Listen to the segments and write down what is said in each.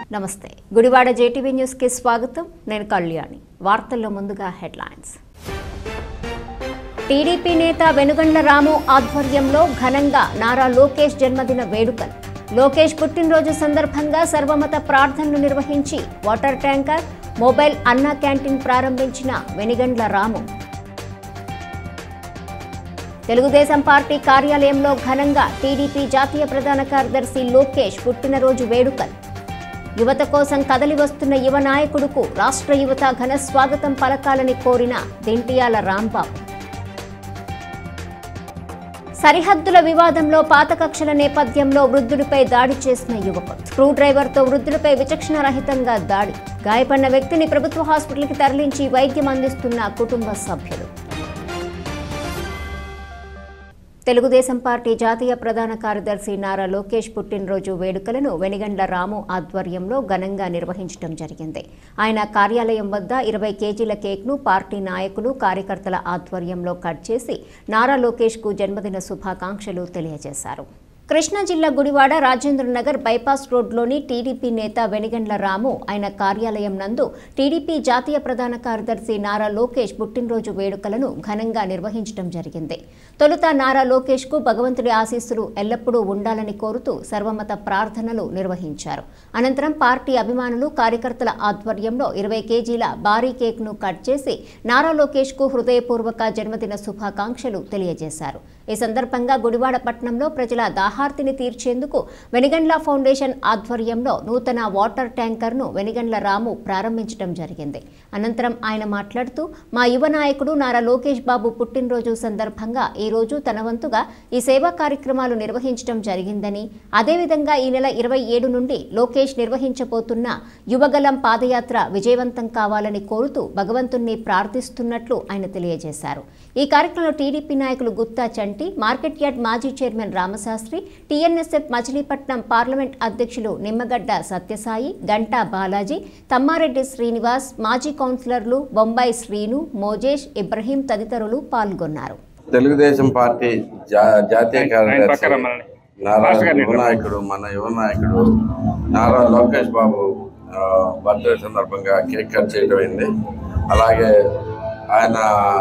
నమస్తే Gudivada JTV news కి స్వాగతం నేను కళ్యాణి వార్తల్లో ముందుగా హెడ్లైన్స్ టీడీపీ నేత వెనుగండ్ల రాము ఆధ్వర్యంలో ఘనంగా నారా లోకేష్ జన్మదిన వేడుకలు లోకేష్ పుట్టినరోజు సందర్భంగా సర్వమత ప్రార్థనలు నిర్వహించి water tanker mobile Anna canteen ప్రారంభించిన వెనుగండ్ల రాము తెలుగుదేశం పార్టీ కార్యాలయంలో ఘనంగా టీడీపీ జాతీయ ప్రధాన కార్యదర్శి లోకేష్ పుట్టినరోజు వేడుకలు యువత కోసం కదలి వస్తున్న యువ నాయకుడుకు రాష్ట్ర యువత ఘన స్వాగతం పలకాలని కోరిన దింటియాల రాంబాబు సరిహద్దుల వివాదంలో పాత కక్షల నేపథ్యంలో వృద్ధుడిపై దాడి చేసిన యువకుడు స్క్రూ డ్రైవర్తో వృద్ధుడిపై విచక్షణ రహితంగా దాడి గాయపడిన వ్యక్తిని ప్రభుత్వ హాస్పిటల్కి తరలించి వైద్యం అందిస్తున్న కుటుంబ సభ్యులు తెలుగుదేశం పార్టీ జాతీయ ప్రధాన కార్యదర్శి నారా లోకేష్ పుట్టినరోజు వేడుకలను వెనిగండ్ల రాము ఆధ్వర్యంలో ఘనంగా నిర్వహించడం జరిగింది ఆయన కార్యాలయం వద్ద ఇరవై కేజీల కేక్ను పార్టీ నాయకులు కార్యకర్తల ఆధ్వర్యంలో కట్ చేసి నారా లోకేష్కు జన్మదిన శుభాకాంక్షలు తెలియజేశారు కృష్ణా జిల్లా గుడివాడ రాజేంద్రనగర్ బైపాస్ రోడ్లోని టీడీపీ నేత వెనిగండ్ల రాము ఆయన కార్యాలయం నందు టీడీపీ జాతీయ ప్రధాన కార్యదర్శి నారా లోకేష్ పుట్టినరోజు వేడుకలను ఘనంగా నిర్వహించడం జరిగింది తొలుత నారా లోకేష్కు భగవంతుడి ఆశీస్సులు ఎల్లప్పుడూ ఉండాలని కోరుతూ సర్వమత ప్రార్థనలు నిర్వహించారు అనంతరం పార్టీ అభిమానులు కార్యకర్తల ఆధ్వర్యంలో ఇరవై కేజీల భారీ కేక్ను కట్ చేసి నారా లోకేష్కు హృదయపూర్వక జన్మదిన శుభాకాంక్షలు తెలియజేశారు ఈ సందర్భంగా గుడివాడ పట్టణంలో ప్రజల దాహార్తిని తీర్చేందుకు వెనిగండ్ల ఫౌండేషన్ ఆధ్వర్యంలో నూతన వాటర్ ట్యాంకర్ను వెనిగండ్ల రాము ప్రారంభించడం జరిగింది అనంతరం ఆయన మాట్లాడుతూ మా యువ నాయకుడు నారా లోకేష్ బాబు పుట్టినరోజు సందర్భంగా ఈ రోజు తన వంతుగా ఈ సేవా కార్యక్రమాలు నిర్వహించడం జరిగిందని అదేవిధంగా ఈ నెల ఇరవై ఏడు నుండి లోకేష్ నిర్వహించబోతున్న యువగలం పాదయాత్ర విజయవంతం కావాలని కోరుతూ భగవంతుణ్ణి ప్రార్థిస్తున్నట్లు ఆయన తెలియజేశారు ఈ కార్యక్రమంలో టీడీపీ నాయకులు గుత్తా చంటి మార్కెట్ యార్డ్ మాజీ chairman Ramasastri TNSF Machilipatnam parliament అధ్యక్షులు నిమ్మగడ్డ సత్యసాయి గంటా బాలాజీ తమ్మారెడ్డి శ్రీనివాస్ మాజీ కౌన్సిలర్లు బొంబాయి శ్రీను మోజేష్ ఇబ్రహీం తదితరులు పాల్గొన్నారు తెలుగుదేశం పార్టీ జా- జాతీయ కార్యదర్శి పక్కన రమ్మనండి. నారా మాస్టర్ గారిని యువ నాయకుడు మన యువ నాయకుడు నారా లోకేష్ బాబు ఆ, బర్త్డే సందర్భంగా కేక్ కట్ చేయడం అయింది అలాగే ఆయన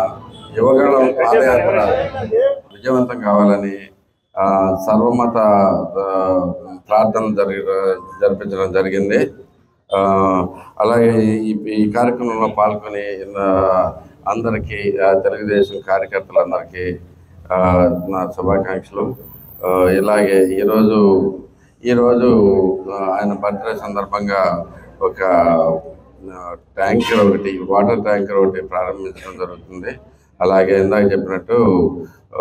యువగళం పాదయాత్ర విజయవంతం కావాలని ఆ, సర్వమత ఆ, ప్రార్థన జరిగి జరిపించడం జరిగింది ఆ, అలాగే ఈ ఈ కార్యక్రమంలో పాల్గొని ఆ, అందరికీ ఆ, తెలుగుదేశం కార్యకర్తలందరికీ ఆ, నా శుభాకాంక్షలు ఆ, ఇలాగే ఈరోజు ఈరోజు ఆ, ఆయన బర్త్డే సందర్భంగా ఒక ఆ, ట్యాంకర్ ఒకటి వాటర్ ట్యాంకర్ ఒకటి ప్రారంభించడం జరుగుతుంది అలాగే ఇందాక చెప్పినట్టు ఆ,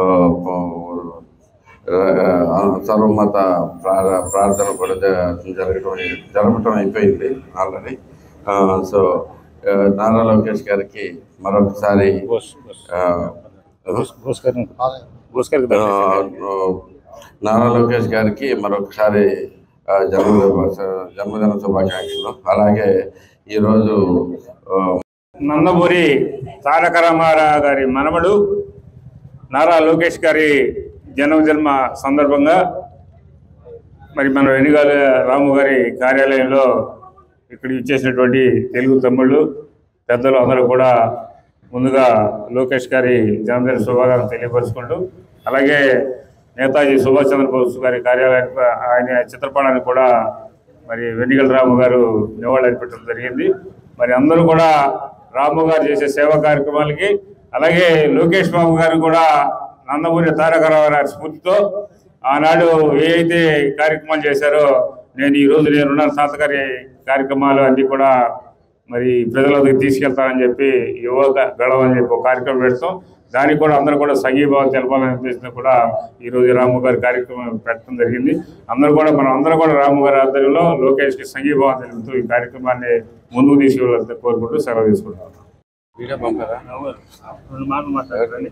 ఆ, సర్వమత ప్రా- ప్రార్థన కూడా జ- జరగడం అయి- జరగటం అయిపోయింది ఆల్రెడీ సో ఆ, నారా లోకేష్ గారికి మరొకసారి బోస్ బోస్ ఆ, బోస్ బోస్ గారిని బోస్ గారికి ఆ, నారా లోకేష్ గారికి మరొకసారి ఆ, జన్మదిన జన్మదిన శుభాకాంక్షలు అలాగే ఈరోజు ఆ, నందమూరి తారక రామారావు గారి మనవడు నారా లోకేష్ గారి జన్మజన్మ సందర్భంగా మరి మన వెనుగాల రాము గారి కార్యాలయంలో ఇక్కడ ఇచ్చేసినటువంటి తెలుగు తమ్ముళ్ళు పెద్దలు అందరూ కూడా ముందుగా లోకేష్ గారి జన్మదిన శుభాకాంక్షలు తెలియపరుచుకుంటూ అలాగే నేతాజీ సుభాష్ చంద్రబోస్ గారి కార్యాలయానికి ఆయన చిత్రపటాన్ని కూడా మరి వెన్నిగల రాము గారు నివాళులు అర్పించడం జరిగింది మరి అందరూ కూడా రాము గారు చేసే సేవా కార్యక్రమాలకి అలాగే లోకేష్ బాబు గారు కూడా నందమూరి తారక రామారావు గారి స్ఫూర్తితో ఆనాడు ఏ అయితే కార్యక్రమాలు చేశారో నేను ఈ రోజు నేనున్న తాతగారి కార్యక్రమాలు అన్నీ కూడా మరి ప్రజలకు తీసుకెళ్తానని చెప్పి యువత గడవ అని చెప్పి ఒక కార్యక్రమం పెడతాం దానికి కూడా అందరూ కూడా సంఘీభావం తెలపాలని ఉద్దేశంతో కూడా ఈ రోజు రాము గారి కార్యక్రమం పెట్టడం జరిగింది అందరూ కూడా మనం అందరూ కూడా రాము గారి ఆధ్వర్యంలో లోకేష్కి సంఘీభావం తెలుపుతూ ఈ కార్యక్రమాన్ని ముందుకు తీసుకెళ్ళాలని కోరుకుంటూ సెలవు తీసుకుంటాం వీడియో పంపారా రెండు మాటలు మాట్లాడండి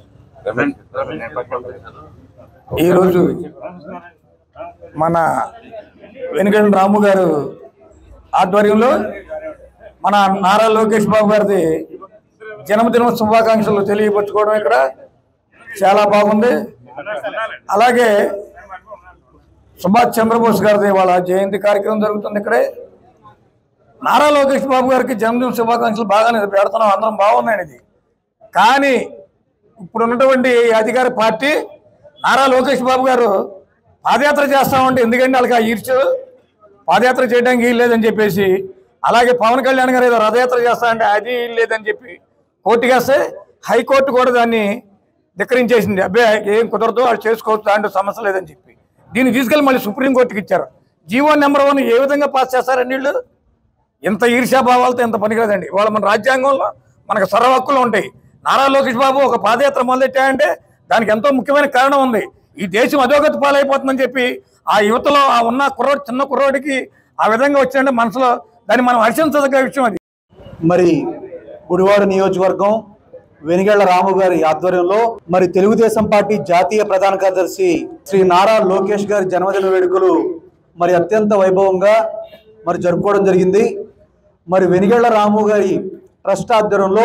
ఈరోజు మన వెనుగండ రాము గారు ఆధ్వర్యంలో మన నారా లోకేష్ బాబు గారిది జన్మదిన శుభాకాంక్షలు తెలియపరచుకోవడం ఇక్కడ చాలా బాగుంది అలాగే సుభాష్ చంద్రబోస్ గారిది వాళ్ళ జయంతి కార్యక్రమం జరుగుతుంది ఇక్కడే నారా లోకేష్ బాబు గారికి జన్మదిన శుభాకాంక్షలు బాగానే పెడుతున్నాం అందరం బాగున్నాయి ఇది కానీ ఇప్పుడు ఉన్నటువంటి ఈ అధికార పార్టీ నారా లోకేష్ బాబు గారు పాదయాత్ర చేస్తామంటే ఎందుకంటే వాళ్ళకి ఆ ఈర్చు పాదయాత్ర చేయడానికి వీలు లేదని చెప్పేసి అలాగే పవన్ కళ్యాణ్ గారు ఏదో రథయాత్ర చేస్తామంటే అది వీలు లేదని చెప్పి కోర్టుకి వేస్తే హైకోర్టు కూడా దాన్ని ధిక్కరించేసింది అబ్బాయి ఏం కుదరదు వాళ్ళు చేసుకోవచ్చు దాంట్లో సమస్య లేదని చెప్పి దీన్ని తీసుకెళ్ళి మళ్ళీ సుప్రీంకోర్టుకి ఇచ్చారు జీవో నెంబర్ వన్ ఏ విధంగా పాస్ చేస్తారండి వీళ్ళు ఇంత ఈర్ష్యాభావాలతో ఇంత పనికిరాదండి వాళ్ళ మన రాజ్యాంగంలో మనకు సర్వ హక్కులు ఉంటాయి నారా లోకేష్ బాబు ఒక పాదయాత్ర మొదలెట్టాయంటే దానికి ఎంతో ముఖ్యమైన కారణం ఉంది ఈ దేశం అధోగతి పాలైపోతుందని చెప్పి ఆ యువతలో ఆ ఉన్న కుర్రోడు చిన్న కుర్రోడికి ఆ విధంగా వచ్చిందంటే మనసులో దాన్ని మనం హర్షించదగ్గ విషయం అది మరి గుడివాడ నియోజకవర్గం వెనిగళ్ల రాము గారి ఆధ్వర్యంలో మరి తెలుగుదేశం పార్టీ జాతీయ ప్రధాన కార్యదర్శి శ్రీ నారా లోకేష్ గారి జన్మదిన వేడుకలు మరి అత్యంత వైభవంగా మరి జరుపుకోవడం జరిగింది మరి వెనిగళ్ల రాము గారి ట్రస్ట్ ఆధ్వర్యంలో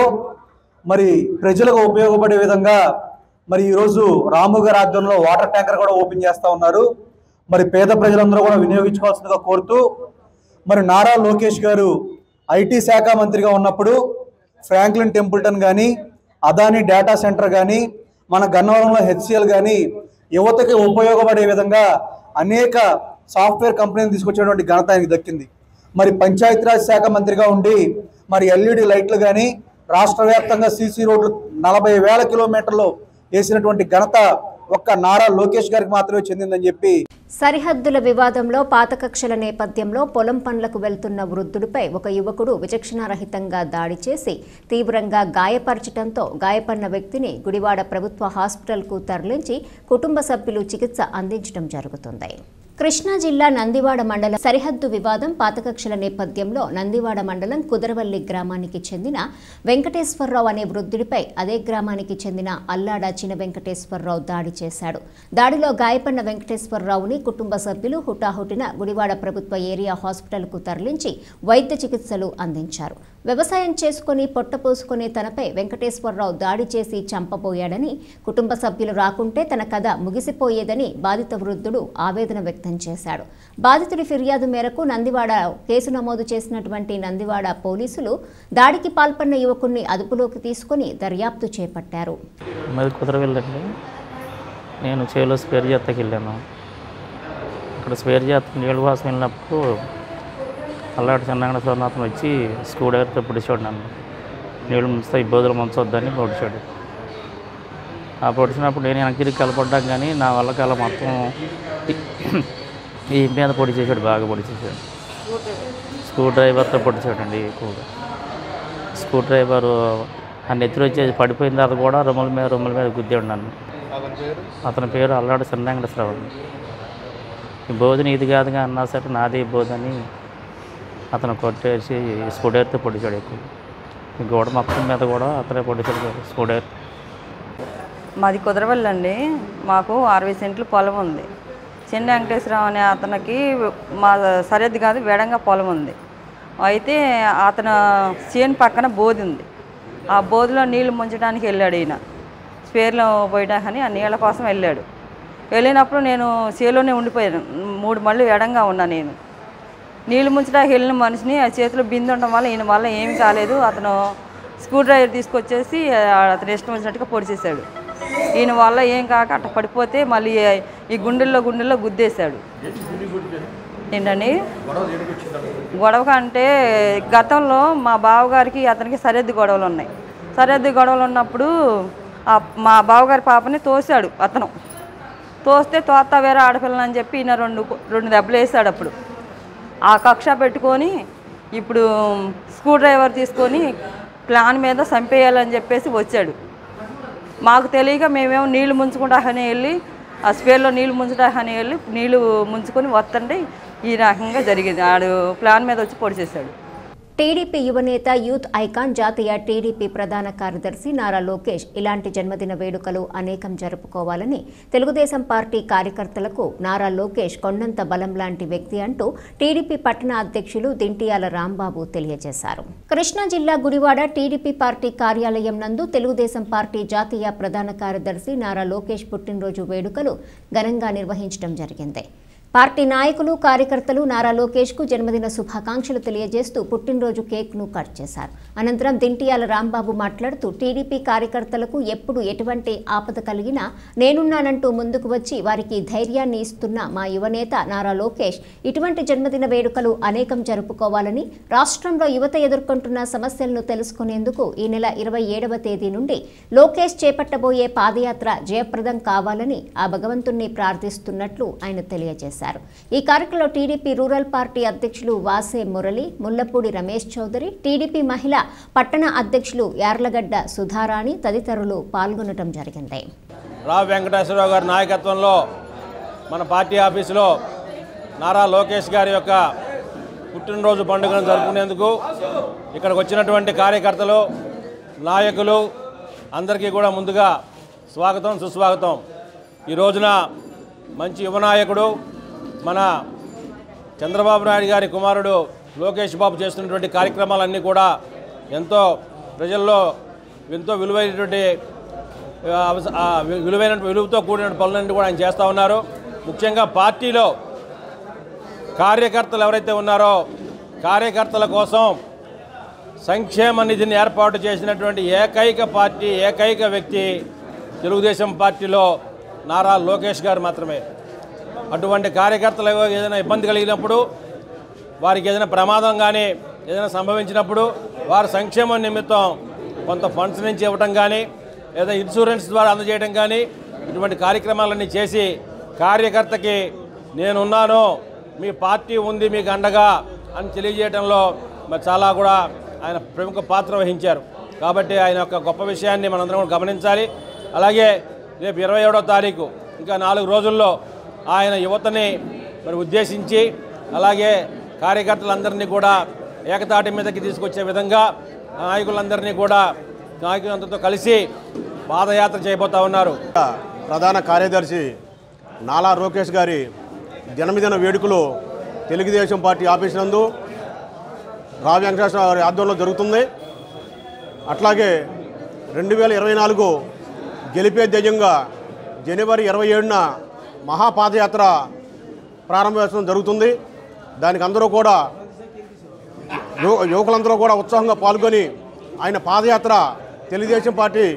మరి ప్రజలకు ఉపయోగపడే విధంగా మరి ఈరోజు రాము గారి ఆధ్వర్యంలో వాటర్ ట్యాంకర్ కూడా ఓపెన్ చేస్తా ఉన్నారు మరి పేద ప్రజలందరూ కూడా వినియోగించుకోవాల్సిందిగా కోరుతూ మరి నారా లోకేష్ గారు ఐటీ శాఖ మంత్రిగా ఉన్నప్పుడు ఫ్రాంక్లిన్ టెంపుల్టన్ కానీ అదాని డేటా సెంటర్ కానీ మన గన్నవరంలో హెచ్సిఎల్ కానీ యువతకి ఉపయోగపడే విధంగా అనేక సాఫ్ట్వేర్ కంపెనీలు తీసుకొచ్చేటువంటి ఘనత ఆయనకి దక్కింది మరి పంచాయతీరాజ్ శాఖ మంత్రిగా ఉండి మరి ఎల్ఈడి లైట్లు కానీ రాష్ట్ర వ్యాప్తంగా సీసీ రోడ్లు నలభై వేల కిలోమీటర్లు వేసినటువంటి ఘనత ఒక్క నారా లోకేష్ గారికి మాత్రమే చెందిందని చెప్పి సరిహద్దుల వివాదంలో పాత కక్షల నేపథ్యంలో పొలం పనులకు వెళ్తున్న వృద్ధుడిపై ఒక యువకుడు విచక్షణారహితంగా దాడి చేసి తీవ్రంగా గాయపరచడంతో గాయపడిన వ్యక్తిని గుడివాడ ప్రభుత్వ హాస్పిటల్కు తరలించి కుటుంబ సభ్యులు చికిత్స అందించడం జరుగుతుంది కృష్ణా జిల్లా నందివాడ మండలం సరిహద్దు వివాదం పాతకక్షల నేపథ్యంలో నందివాడ మండలం కుదరవల్లి గ్రామానికి చెందిన వెంకటేశ్వరరావు అనే వృద్ధుడిపై అదే గ్రామానికి చెందిన అల్లాడ చిన వెంకటేశ్వరరావు దాడి చేశాడు దాడిలో గాయపడిన వెంకటేశ్వరరావుని కుటుంబ సభ్యులు హుటాహుటిన గుడివాడ ప్రభుత్వ ఏరియా హాస్పిటల్కు తరలించి వైద్య చికిత్సలు అందించారు వ్యవసాయం చేసుకుని పొట్టపోసుకునే తనపై వెంకటేశ్వరరావు దాడి చేసి చంపబోయాడని కుటుంబ సభ్యులు రాకుంటే తన కథ ముగిసిపోయేదని బాధిత వృద్ధుడు ఆవేదన వ్యక్తం చేశాడు బాధితుడి ఫిర్యాదు మేరకు నందివాడ కేసు నమోదు చేసినటువంటి నందివాడ పోలీసులు దాడికి పాల్పడిన యువకుణ్ణి అదుపులోకి తీసుకుని దర్యాప్తు చేపట్టారు మరి కుదరవెళ్ళండి నేను చేలో స్పేర్ జాతకి వెళ్ళాను అక్కడ స్పేర్ జాత నీళ్ళ కోసం వెళ్ళినప్పుడు అల్లాడి చిన్నగడ సోనాథన్ వచ్చి స్క్రూ డ్రైవర్తో పొడిచాడు నన్ను నీళ్ళు ముంచుతా ఇబ్బందులు ముంచొద్దని పొడిచాడు ఆ పొడిచినప్పుడు నేను వెనక్కి తిరిగి కలపడ్డాం కానీ నా వల్ల కల మొత్తం ఈ మీద పొడి చేశాడు బాగా పొడి చేశాడు స్క్రూ డ్రైవర్తో పొడిచాడండి ఎక్కువగా స్క్రూ డ్రైవర్ ఆ నెత్తిలో వచ్చేసి పడిపోయిన తర్వాత కూడా రొమ్మల మీద రొమ్మల మీద గుద్దాడు నన్ను అతని పేరు అల్లాడు చిన్నంగడశ్రావు ఈ బోధన ఇది కాదుగా అన్నా సరే నాదే ఈ బోధని అతను కొట్టేసి స్కూడేర్తో పొడిచాడు ఎక్కువ ఈ గోడ మొత్తం మీద కూడా అతనే పొడిచాడు స్కూడేర్ మాది కుదరవల్లి అండి మాకు అరవై సెంట్లు పొలం ఉంది చిన్న వెంకటేశ్వరరావు అనే అతనికి మా సరిహద్దు కాదు వేడంగా పొలం ఉంది అయితే అతను చేను పక్కన బోధి ఉంది ఆ బోధిలో నీళ్లు ముంచడానికి వెళ్ళాడు ఈయన స్పేర్లో పోయడానికని ఆ నీళ్ళ కోసం వెళ్ళాడు వెళ్ళినప్పుడు నేను చేలోనే ఉండిపోయాను మూడు మళ్ళు ఎడంగా ఉన్నా నేను నీళ్లు ముంచడానికి వెళ్ళిన మనిషిని ఆ చేతిలో బిందు ఉండడం వల్ల ఈయన వల్ల ఏమీ కాలేదు అతను స్క్రూ డ్రైవర్ తీసుకొచ్చేసి ఆ, అతను ఇష్టం వచ్చినట్టుగా పొడిచేశాడు ఈయన వల్ల ఏం కాక అట్ట పడిపోతే మళ్ళీ ఈ గుండెల్లో గుండెల్లో గుద్దేశాడు ఏంటండి గొడవ అంటే గతంలో మా బావగారికి అతనికి సరిహద్దు గొడవలు ఉన్నాయి సరిహద్దు గొడవలు ఉన్నప్పుడు ఆ మా బావగారి పాపని తోశాడు అతను తోస్తే తోత వేరే ఆడపిల్లని అని చెప్పి ఈయన రెండు రెండు దెబ్బలు వేసాడు అప్పుడు ఆ కక్ష పెట్టుకొని ఇప్పుడు స్క్రూ డ్రైవర్ తీసుకొని ప్లాన్ మీద చంపేయాలని చెప్పేసి వచ్చాడు మాకు తెలియక మేమేమో నీళ్లు ముంచుకుంటాకని వెళ్ళి ఆ స్పేర్లో నీళ్లు ముంచుటాకని వెళ్ళి నీళ్లు ముంచుకొని వస్తుంటే ఈ రకంగా జరిగింది ఆడు ప్లాన్ మీద వచ్చి పొడి చేశాడు టీడీపీ యువనేత యూత్ ఐకాన్ జాతీయ టీడీపీ ప్రధాన కార్యదర్శి నారా లోకేష్ ఇలాంటి జన్మదిన వేడుకలు అనేకం జరుపుకోవాలని తెలుగుదేశం పార్టీ కార్యకర్తలకు నారా లోకేష్ కొండంత బలం లాంటి వ్యక్తి అంటూ టీడీపీ పట్టణ అధ్యక్షులు దింటియాల రాంబాబు తెలియజేశారు కృష్ణా జిల్లా గుడివాడ టీడీపీ పార్టీ కార్యాలయం నందు తెలుగుదేశం పార్టీ జాతీయ ప్రధాన కార్యదర్శి నారా లోకేష్ పుట్టినరోజు వేడుకలు ఘనంగా నిర్వహించడం జరిగింది పార్టీ నాయకులు కార్యకర్తలు నారా లోకేష్ కు జన్మదిన శుభాకాంక్షలు తెలియజేస్తూ పుట్టినరోజు కేక్ ను కట్ చేశారు అనంతరం దింటియాల రాంబాబు మాట్లాడుతూ టీడీపీ కార్యకర్తలకు ఎప్పుడు ఎటువంటి ఆపద కలిగినా నేనున్నానంటూ ముందుకు వచ్చి వారికి ధైర్యాన్ని ఇస్తున్న మా యువనేత నారా లోకేష్ ఇటువంటి జన్మదిన వేడుకలు అనేకం జరుపుకోవాలని రాష్ట్రంలో యువత ఎదుర్కొంటున్న సమస్యలను తెలుసుకునేందుకు ఈ నెల ఇరవై ఏడవ తేదీ నుండి లోకేష్ చేపట్టబోయే పాదయాత్ర జయప్రదం కావాలని ఆ భగవంతుణ్ణి ప్రార్థిస్తున్నట్లు ఆయన తెలియజేశారు ఈ కార్యక్రమంలో టీడీపీ రూరల్ పార్టీ అధ్యక్షులు వాసే మురళి ముల్లపూడి రమేష్ చౌదరి టీడీపీ మహిళ పట్టణ అధ్యక్షులు యార్లగడ్డ సుధారాణి తదితరులు పాల్గొనడం జరిగింది రావు వెంకటేశ్వరరావు గారి నాయకత్వంలో మన పార్టీ ఆఫీసులో నారా లోకేష్ గారి యొక్క పుట్టినరోజు పండుగను జరుపుకునేందుకు ఇక్కడికి వచ్చినటువంటి కార్యకర్తలు నాయకులు అందరికీ కూడా ముందుగా స్వాగతం సుస్వాగతం ఈ రోజున మంచి యువనాయకుడు మన చంద్రబాబు నాయుడు గారి కుమారుడు లోకేష్ బాబు చేస్తున్నటువంటి కార్యక్రమాలన్నీ కూడా ఎంతో ప్రజల్లో ఎంతో విలువైనటువంటి ఆ, అవస- ఆ, వి- విలువైన విలువతో కూడిన పనులన్నీ కూడా ఆయన చేస్తూ ఉన్నారు ముఖ్యంగా పార్టీలో కార్యకర్తలు ఎవరైతే ఉన్నారో కార్యకర్తల కోసం సంక్షేమ నిధిని ఏర్పాటు చేసినటువంటి ఏకైక పార్టీ ఏకైక వ్యక్తి తెలుగుదేశం పార్టీలో నారా లోకేష్ గారు మాత్రమే అటువంటి కార్యకర్తలు ఏదైనా ఇబ్బంది కలిగినప్పుడు వారికి ఏదైనా ప్రమాదం కానీ ఏదైనా సంభవించినప్పుడు వారి సంక్షేమం నిమిత్తం కొంత ఫండ్స్ నుంచి ఇవ్వటం కానీ లేదా ఇన్సూరెన్స్ ద్వారా అందజేయడం కానీ ఇటువంటి కార్యక్రమాలన్నీ చేసి కార్యకర్తకి నేనున్నాను మీ పార్టీ ఉంది మీకు అండగా అని తెలియజేయడంలో మరి చాలా కూడా ఆయన ప్రముఖ పాత్ర వహించారు కాబట్టి ఆయన యొక్క గొప్ప విషయాన్ని మనందరం కూడా గమనించాలి అలాగే రేపు ఇరవై ఏడో తారీఖు ఇంకా నాలుగు రోజుల్లో ఆయన యువతని మరి ఉద్దేశించి అలాగే కార్యకర్తలందరినీ కూడా ఏకతాటి మీదకి తీసుకొచ్చే విధంగా నాయకులందరినీ కూడా నాయకులందరితో కలిసి పాదయాత్ర చేయబోతా ఉన్నారు ప్రధాన కార్యదర్శి నాలా లోకేష్ గారి జన్మదిన వేడుకలు తెలుగుదేశం పార్టీ ఆఫీస్ నందు రావు వెంకటేశ్వర గారి ఆధ్వర్యంలో జరుగుతుంది అట్లాగే రెండు వేల ఇరవై నాలుగు గెలిపే ధ్యేయంగా జనవరి ఇరవై ఏడున మహాపాదయాత్ర ప్రారంభోత్సవం జరుగుతుంది దానికి అందరూ కూడా యువ యువకులందరూ కూడా ఉత్సాహంగా పాల్గొని ఆయన పాదయాత్ర తెలుగుదేశం పార్టీ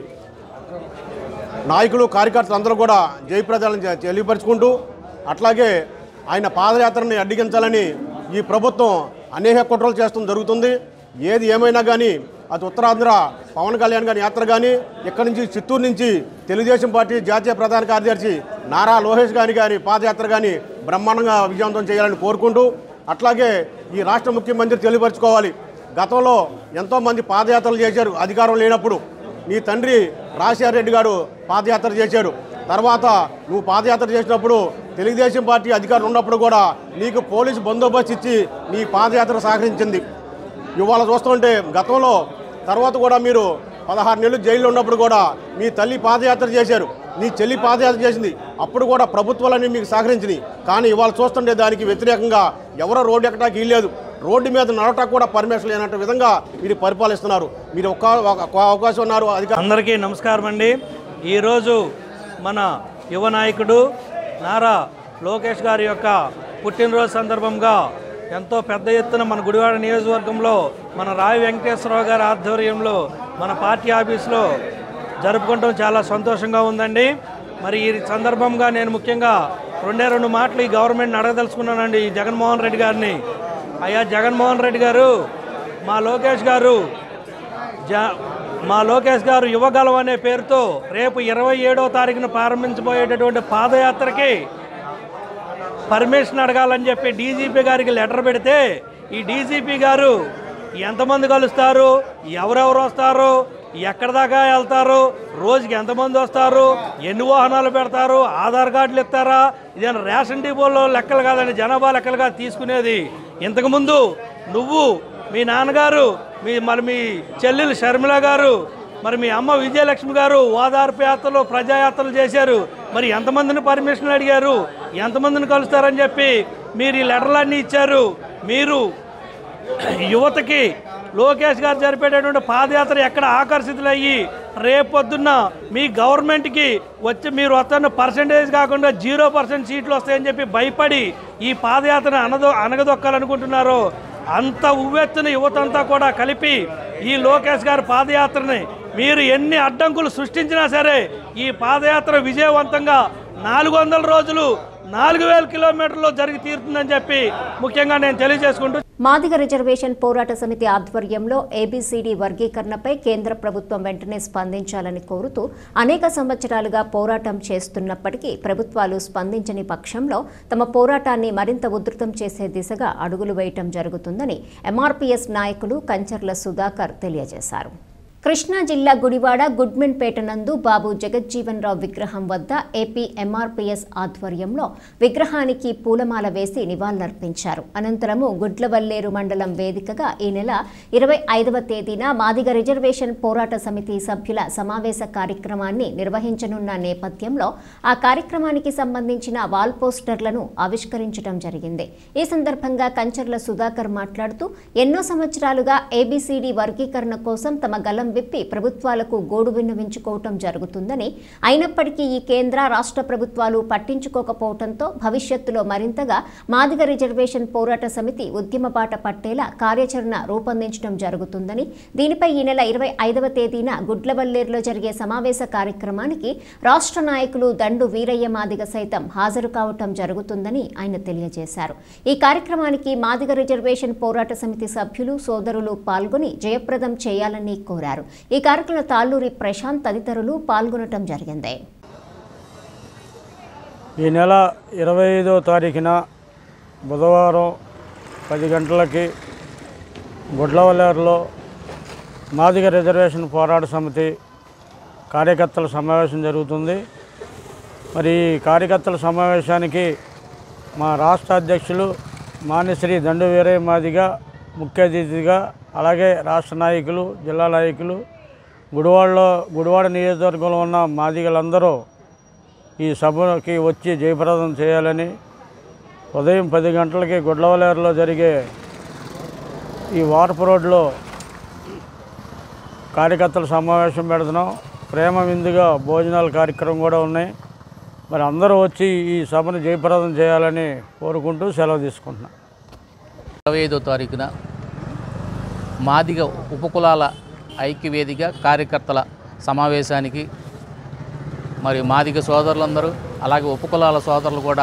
నాయకులు కార్యకర్తలు అందరూ కూడా జయప్రదాలను చె- తెలియపరుచుకుంటూ అట్లాగే ఆయన పాదయాత్రని అడ్డగించాలని ఈ ప్రభుత్వం అనేక కుట్రలు చేస్తూ జరుగుతుంది ఏది ఏమైనా కానీ అది ఉత్తరాంధ్ర పవన్ కళ్యాణ్ గారి యాత్ర కానీ ఇక్కడి నుంచి చిత్తూరు నుంచి తెలుగుదేశం పార్టీ జాతీయ ప్రధాన కార్యదర్శి నారా లోకేష్ గారి గారి పాదయాత్ర కానీ బ్రహ్మాండంగా విజయవంతం చేయాలని కోరుకుంటూ అట్లాగే ఈ రాష్ట్ర ముఖ్యమంత్రి తెలియపరచుకోవాలి గతంలో ఎంతోమంది పాదయాత్రలు చేశారు అధికారం లేనప్పుడు నీ తండ్రి రాజశేఖర రెడ్డి గారు పాదయాత్ర చేశాడు తర్వాత నువ్వు పాదయాత్ర చేసినప్పుడు తెలుగుదేశం పార్టీ అధికారులు ఉన్నప్పుడు కూడా నీకు పోలీసు బందోబస్తు ఇచ్చి నీ పాదయాత్ర సహకరించింది ఇవాళ చూస్తుంటే గతంలో తర్వాత కూడా మీరు పదహారు నెలలు జైల్లో ఉన్నప్పుడు కూడా మీ తల్లి పాదయాత్ర చేశారు నీ చెల్లి పాదయాత్ర చేసింది అప్పుడు కూడా ప్రభుత్వాలన్నీ మీకు సహకరించినాయి కానీ ఇవాళ చూస్తుంటే దానికి వ్యతిరేకంగా ఎవరో రోడ్డు ఎక్కడానికి వీల్లేదు రోడ్డు మీద నడవటానికి కూడా పర్మిషన్ లేనట్టు విధంగా మీరు పరిపాలిస్తున్నారు మీరు ఒక్క ఒక అవకాశం ఉన్నారు అధికారం అందరికీ నమస్కారం అండి ఈరోజు మన యువ నాయకుడు నారా లోకేష్ గారి యొక్క పుట్టినరోజు సందర్భంగా ఎంతో పెద్ద ఎత్తున మన గుడివాడ నియోజకవర్గంలో మన రావి వెంకటేశ్వరరావు గారి ఆధ్వర్యంలో మన పార్టీ ఆఫీస్లో జరుపుకోవడం చాలా సంతోషంగా ఉందండి మరి ఈ సందర్భంగా నేను ముఖ్యంగా రెండే రెండు మాటలు ఈ గవర్నమెంట్ని అడగదలుచుకున్నానండి ఈ జగన్మోహన్ రెడ్డి గారిని అయ్యా జగన్మోహన్ రెడ్డి గారు మా లోకేష్ గారు జా మా లోకేష్ గారు యువగలం అనే పేరుతో రేపు ఇరవై ఏడవ తారీఖున ప్రారంభించబోయేటటువంటి పాదయాత్రకి పర్మిషన్ అడగాలని చెప్పి డీజీపీ గారికి లెటర్ పెడితే ఈ డీజీపీ గారు ఎంతమంది కలుస్తారు ఎవరెవరు వస్తారు ఎక్కడి దాకా వెళ్తారు రోజుకి ఎంతమంది వస్తారు ఎన్ని వాహనాలు పెడతారు ఆధార్ కార్డులు ఇస్తారా ఇదేనా రేషన్ డిపోలో లెక్కలు కాదండి జనాభా లెక్కలుగా తీసుకునేది ఇంతకుముందు నువ్వు మీ నాన్నగారు మీ మరి మీ చెల్లెలు షర్మిల గారు మరి మీ అమ్మ విజయలక్ష్మి గారు ఓదార్పు యాత్రలు ప్రజాయాత్రలు చేశారు మరి ఎంతమందిని పర్మిషన్ అడిగారు ఎంతమందిని కలుస్తారని చెప్పి మీరు ఈ లెటర్లన్నీ ఇచ్చారు మీరు యువతకి లోకేష్ గారు జరిపేటటువంటి పాదయాత్ర ఎక్కడ ఆకర్షితులయ్యి రేపొద్దున్న మీ గవర్నమెంట్కి వచ్చి మీరు వస్తున్న పర్సంటేజ్ కాకుండా జీరో పర్సెంట్ సీట్లు వస్తాయని చెప్పి భయపడి ఈ పాదయాత్రను అనదో అనగదొక్కాలనుకుంటున్నారో అంత ఉవ్వెత్తున యువతంతా కూడా కలిపి ఈ లోకేష్ గారి పాదయాత్రని మీరు ఎన్ని అడ్డంకులు సృష్టించినా సరే ఈ పాదయాత్ర విజయవంతంగా నాలుగు వందల రోజులు నాలుగు వేల కిలోమీటర్లు జరిగి తీరుతుందని చెప్పి ముఖ్యంగా నేను తెలియజేసుకుంటూ మాదిగ రిజర్వేషన్ పోరాట సమితి ఆధ్వర్యంలో ఏబీసీడీ వర్గీకరణపై కేంద్ర ప్రభుత్వం వెంటనే స్పందించాలని కోరుతూ అనేక సంవత్సరాలుగా పోరాటం చేస్తున్నప్పటికీ ప్రభుత్వాలు స్పందించని పక్షంలో తమ పోరాటాన్ని మరింత ఉధృతం చేసే దిశగా అడుగులు వేయటం జరుగుతుందని ఎంఆర్పీఎస్ నాయకులు కంచర్ల సుధాకర్ తెలియజేశారు కృష్ణా జిల్లా గుడివాడ గుడ్మెన్పేట నందు బాబు జగజ్జీవన్ రావు విగ్రహం వద్ద ఏపీ ఎంఆర్పీఎస్ ఆధ్వర్యంలో విగ్రహానికి పూలమాల వేసి నివాళులర్పించారు అనంతరము గుడ్లవల్లేరు మండలం వేదికగా ఈ నెల ఇరవై ఐదవ తేదీన మాదిగ రిజర్వేషన్ పోరాట సమితి సభ్యుల సమావేశ కార్యక్రమాన్ని నిర్వహించనున్న నేపథ్యంలో ఆ కార్యక్రమానికి సంబంధించిన వాల్ పోస్టర్లను ఆవిష్కరించడం జరిగింది ఈ సందర్భంగా కంచర్ల సుధాకర్ మాట్లాడుతూ ఎన్నో సంవత్సరాలుగా ఏబీసీడీ వర్గీకరణ కోసం తమ గలం విప్పి ప్రభుత్వాలకు గోడు విన్నవించుకోవటం జరుగుతుందని అయినప్పటికీ ఈ కేంద్ర రాష్ట్ర ప్రభుత్వాలు పట్టించుకోకపోవడంతో భవిష్యత్తులో మరింతగా మాదిగ రిజర్వేషన్ పోరాట సమితి ఉద్యమ బాట పట్టేలా కార్యాచరణ రూపొందించడం జరుగుతుందని దీనిపై ఈ నెల ఇరవై ఐదవ తేదీన గుడ్లవల్లేరులో జరిగే సమావేశ కార్యక్రమానికి రాష్ట్ర నాయకులు దండు వీరయ్య మాదిగ సైతం హాజరు కావటం జరుగుతుందని ఆయన తెలియజేశారు ఈ కార్యక్రమానికి మాదిగ రిజర్వేషన్ పోరాట సమితి సభ్యులు సోదరులు పాల్గొని జయప్రదం చేయాలని కోరారు ఈ కార్యక్రమంలో తాళ్ళూరి ప్రశాంత్ తదితరులు పాల్గొనటం జరిగింది ఈ నెల ఇరవై ఐదో తారీఖున బుధవారం పది గంటలకి గుడ్లవల్లేరులో మాదిగ రిజర్వేషన్ పోరాట సమితి కార్యకర్తల సమావేశం జరుగుతుంది మరి ఈ కార్యకర్తల సమావేశానికి మా రాష్ట్ర అధ్యక్షులు మానిశ్రీ దండు వీరయ్య మాదిగ ముఖ్య అతిథిగా అలాగే రాష్ట్ర నాయకులు జిల్లా నాయకులు గుడివాడలో గుడివాడ నియోజకవర్గంలో ఉన్న మాదిగలందరూ ఈ సభకి వచ్చి జయప్రదం చేయాలని ఉదయం పది గంటలకి గుడ్లవలేరులో జరిగే ఈ వార్పు రోడ్లో కార్యకర్తల సమావేశం పెడుతున్నాం ప్రేమ విందుగా భోజనాల కార్యక్రమం కూడా ఉన్నాయి మరి అందరూ వచ్చి ఈ సభను జయప్రదం చేయాలని కోరుకుంటూ సెలవు తీసుకుంటున్నాం ఇరవై ఐదో తారీఖున మాదిగ ఉపకులాల ఐక్యవేదిక కార్యకర్తల సమావేశానికి మరి మాదిగ సోదరులందరూ అలాగే ఉపకులాల సోదరులు కూడా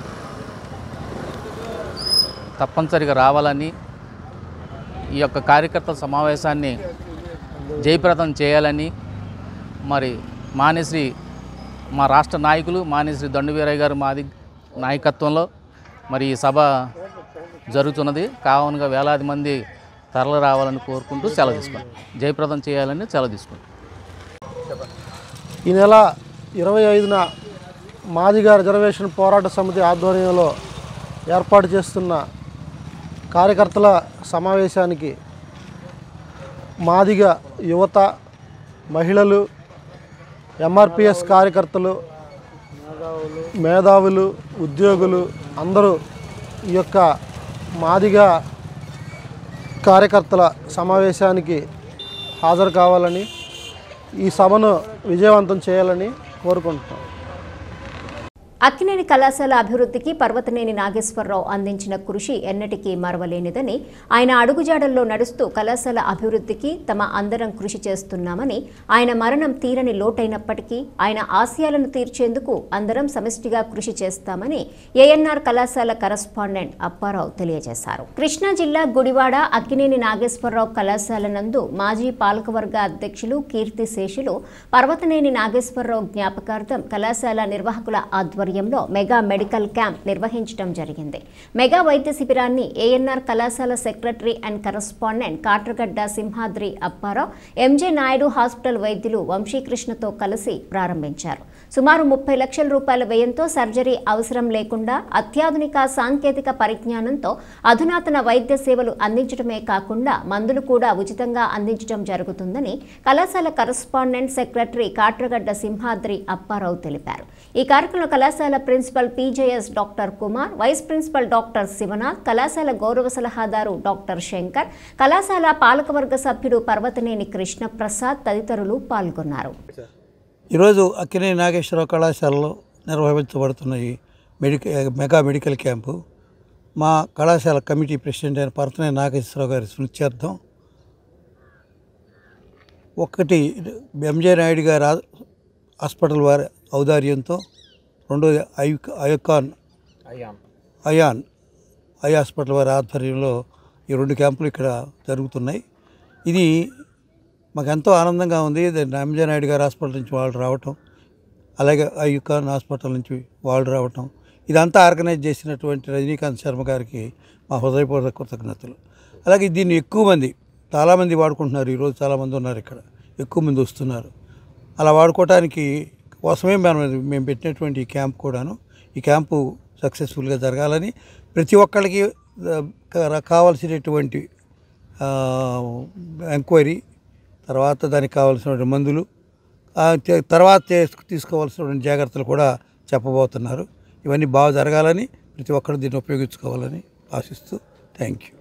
తప్పనిసరిగా రావాలని ఈ యొక్క కార్యకర్తల సమావేశాన్ని జయప్రదం చేయాలని మరి మానేశ్రీ మా రాష్ట్ర నాయకులు మానేశ్రీ దండువీరయ్య గారు మాది నాయకత్వంలో మరి ఈ సభ జరుగుతున్నది కావునగా వేలాది మంది తరలి రావాలని కోరుకుంటూ సెలవు తీసుకుంటాం జయప్రదం చేయాలని సెలవు తీసుకుంటాం ఈ నెల ఇరవై ఐదున మాదిగ రిజర్వేషన్ పోరాట సమితి ఆధ్వర్యంలో ఏర్పాటు చేస్తున్న కార్యకర్తల సమావేశానికి మాదిగ యువత మహిళలు ఎంఆర్పిఎస్ కార్యకర్తలు మేధావులు ఉద్యోగులు అందరూ ఈ యొక్క మాదిగ కార్యకర్తల సమావేశానికి హాజరు కావాలని ఈ సభను విజయవంతం చేయాలని కోరుకుంటున్నాం అక్కినేని కళాశాల అభివృద్ధికి పర్వతనేని నాగేశ్వరరావు అందించిన కృషి ఎన్నటికీ మరవలేనిదని ఆయన అడుగుజాడల్లో నడుస్తూ కళాశాల అభివృద్ధికి తమ అందరం కృషి చేస్తున్నామని ఆయన మరణం తీరని లోటైనప్పటికీ ఆయన ఆశయాలను తీర్చేందుకు అందరం సమిష్టిగా కృషి చేస్తామని ఏఎన్ఆర్ కళాశాల కరస్పాండెంట్ అప్పారావు తెలియజేశారు కృష్ణా జిల్లా గుడివాడ అక్కినేని నాగేశ్వరరావు కళాశాల నందు మాజీ పాలకవర్గ అధ్యక్షులు కీర్తి శేషులు పర్వతనేని నాగేశ్వరరావు జ్ఞాపకార్థం కళాశాల నిర్వాహకుల ఆధ్వర్యంలో మెగా మెడికల్ క్యాంప్ నిర్వహించడం జరిగింది మెగా వైద్య శిబిరాన్ని ఏఎన్ఆర్ కళాశాల secretary and correspondent Katragadda Simhadri Apparao MJ Naidu hospital వైద్యులు వంశీకృష్ణతో కలిసి ప్రారంభించారు సుమారు ముప్పై లక్షల రూపాయల వ్యయంతో సర్జరీ అవసరం లేకుండా అత్యాధునిక సాంకేతిక పరిజ్ఞానంతో అధునాతన వైద్య సేవలు అందించడమే కాకుండా మందులు కూడా ఉచితంగా అందించడం జరుగుతుందని కళాశాల కరస్పాండెంట్ సెక్రటరీ కాట్రగడ్డ సింహాద్రి అప్పారావు తెలిపారు ఈ కార్యక్రమంలో కళాశాల principal PJS doctor Kumar vice principal doctor Sivanath కళాశాల గౌరవ సలహాదారు డాక్టర్ శంకర్ కళాశాల పాలకవర్గ సభ్యుడు పర్వతనేని కృష్ణప్రసాద్ తదితరులు పాల్గొన్నారు ఈరోజు అక్కినే నాగేశ్వరరావు కళాశాలలో నిర్వహించబడుతున్న ఈ మెడికల్ మెగా మెడికల్ క్యాంపు మా కళాశాల కమిటీ ప్రెసిడెంట్ అయిన పర్తనే నాగేశ్వరరావు గారి స్మృత్యార్థం ఒకటి ఎంజే నాయుడు గారి ఆ- హాస్పిటల్ వారి ఔదార్యంతో రెండోది eye icon ion eye hospital వారి ఆధ్వర్యంలో ఈ రెండు క్యాంపులు ఇక్కడ జరుగుతున్నాయి ఇది మాకు ఎంతో ఆనందంగా ఉంది ఇది ఎంజే నాయుడు గారి హాస్పిటల్ నుంచి వాళ్ళు రావటం అలాగే ఐయుకాన్ హాస్పిటల్ నుంచి వాళ్ళు రావటం ఇదంతా ఆర్గనైజ్ చేసినటువంటి రజనీకాంత్ శర్మ గారికి మా హృదయపూర్వక కృతజ్ఞతలు అలాగే దీన్ని ఎక్కువ మంది చాలామంది వాడుకుంటున్నారు ఈరోజు చాలామంది ఉన్నారు ఇక్కడ ఎక్కువ మంది వస్తున్నారు అలా వాడుకోవటానికి కోసమే మనం మేము పెట్టినటువంటి ఈ క్యాంప్ కూడాను ఈ క్యాంపు సక్సెస్ఫుల్గా జరగాలని ప్రతి ఒక్కళ్ళకి ఆ, కా- కావాల్సినటువంటి ఆ, ఎంక్వైరీ తర్వాత దానికి కావాల్సినటువంటి మందులు ఆ, తే- తర్వాత తీసు- తీసుకోవాల్సినటువంటి జాగ్రత్తలు కూడా చెప్పబోతున్నారు ఇవన్నీ బాగా జరగాలని ప్రతి ఒక్కరు దీన్ని ఉపయోగించుకోవాలని ఆశిస్తూ థ్యాంక్ యూ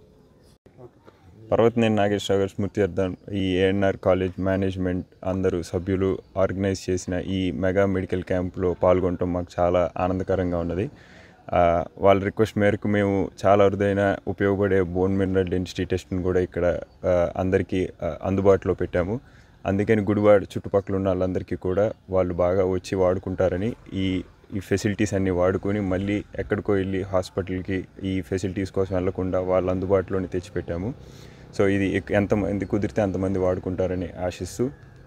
పర్వతనేని నాగేశ్వర గారి స్మృతి అర్థం ఈ ఏఎన్ఆర్ కాలేజ్ మేనేజ్మెంట్ అందరూ సభ్యులు ఆర్గనైజ్ చేసిన ఈ మెగా మెడికల్ క్యాంప్లో పాల్గొనడం మాకు చాలా ఆనందకరంగా ఉన్నది ఆ, వాళ్ళ రిక్వెస్ట్ మేరకు మేము చాలా అరుదైన ఉపయోగపడే బోన్ మినరల్ డెన్సిటీ టెస్ట్ని కూడా ఇక్కడ ఆ, అందరికీ ఆ, అందుబాటులో పెట్టాము అందుకని గుడివాడ చుట్టుపక్కల ఉన్న వాళ్ళందరికీ కూడా వాళ్ళు బాగా వచ్చి వాడుకుంటారని ఈ ఈ ఫెసిలిటీస్ అన్నీ వాడుకొని మళ్ళీ ఎక్కడికో వెళ్ళి హాస్పిటల్కి ఈ ఫెసిలిటీస్ కోసం వెళ్లకుండా వాళ్ళు అందుబాటులోనే తెచ్చిపెట్టాము సో ఇది ఎక్- ఎంతమంది కుదిరితే అంతమంది వాడుకుంటారని ఆశిస్తూ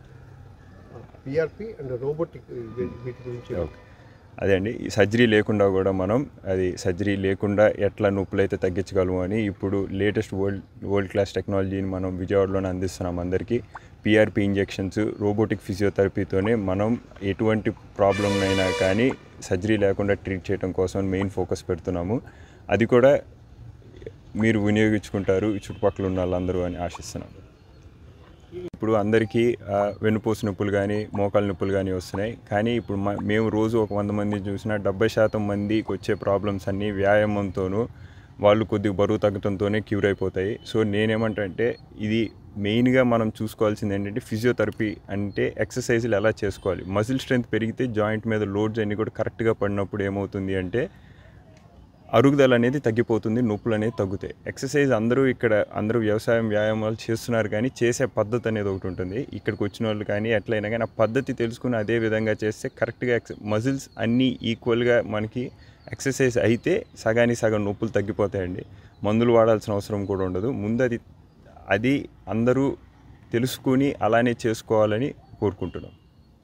పిఆర్పి అండ్ రోబోటిక్ వీటి గురించి ఓకే అదే అండి ఈ సర్జరీ లేకుండా కూడా మనం అది సర్జరీ లేకుండా ఎట్లా నొప్పులు అయితే తగ్గించగలము అని ఇప్పుడు లేటెస్ట్ వరల్డ్ వరల్డ్ క్లాస్ టెక్నాలజీని మనం విజయవాడలోనే అందిస్తున్నాం అందరికీ పిఆర్పి ఇంజెక్షన్స్ రోబోటిక్ ఫిజియోథెరపీతోనే మనం ఎటువంటి ప్రాబ్లం అయినా కానీ సర్జరీ లేకుండా ట్రీట్ చేయడం కోసం మెయిన్ ఫోకస్ పెడుతున్నాము అది కూడా మీరు వినియోగించుకుంటారు ఈ చుట్టుపక్కల ఉన్న వాళ్ళందరూ అని ఆశిస్తున్నాం ఇప్పుడు అందరికీ ఆ, వెన్నుపూస నొప్పులు కానీ మోకాలు నొప్పులు కానీ వస్తున్నాయి కానీ ఇప్పుడు మ- మేము రోజు ఒక వంద మంది చూసినా డెబ్బై శాతం మందికి వచ్చే ప్రాబ్లమ్స్ అన్నీ వ్యాయామంతోనూ వాళ్ళు కొద్దిగా బరువు తగ్గడంతోనే క్యూర్ అయిపోతాయి సో నేనేమంటే ఇది మెయిన్గా మనం చూసుకోవాల్సింది ఏంటంటే ఫిజియోథెరపీ అంటే ఎక్సర్సైజులు ఎలా చేసుకోవాలి మజిల్ స్ట్రెంత్ పెరిగితే జాయింట్ మీద లోడ్స్ అన్నీ కూడా కరెక్ట్గా పడినప్పుడు ఏమవుతుంది అంటే అరుగుదల అనేది తగ్గిపోతుంది నొప్పులు అనేది తగ్గుతాయి ఎక్సర్సైజ్ అందరూ ఇక్కడ అందరూ వ్యవసాయం వ్యాయామాలు చేస్తున్నారు కానీ చేసే పద్ధతి అనేది ఒకటి ఉంటుంది ఇక్కడికి వచ్చిన వాళ్ళు కానీ ఎట్లయినా కానీ ఆ పద్ధతి తెలుసుకుని అదే విధంగా చేస్తే కరెక్ట్గా ఎక్స్ మజిల్స్ అన్నీ ఈక్వల్గా మనకి ఎక్సర్సైజ్ అయితే సగానికి సగం నొప్పులు తగ్గిపోతాయండి మందులు వాడాల్సిన అవసరం కూడా ఉండదు ముందు అది అది అందరూ తెలుసుకుని అలానే చేసుకోవాలని కోరుకుంటున్నాం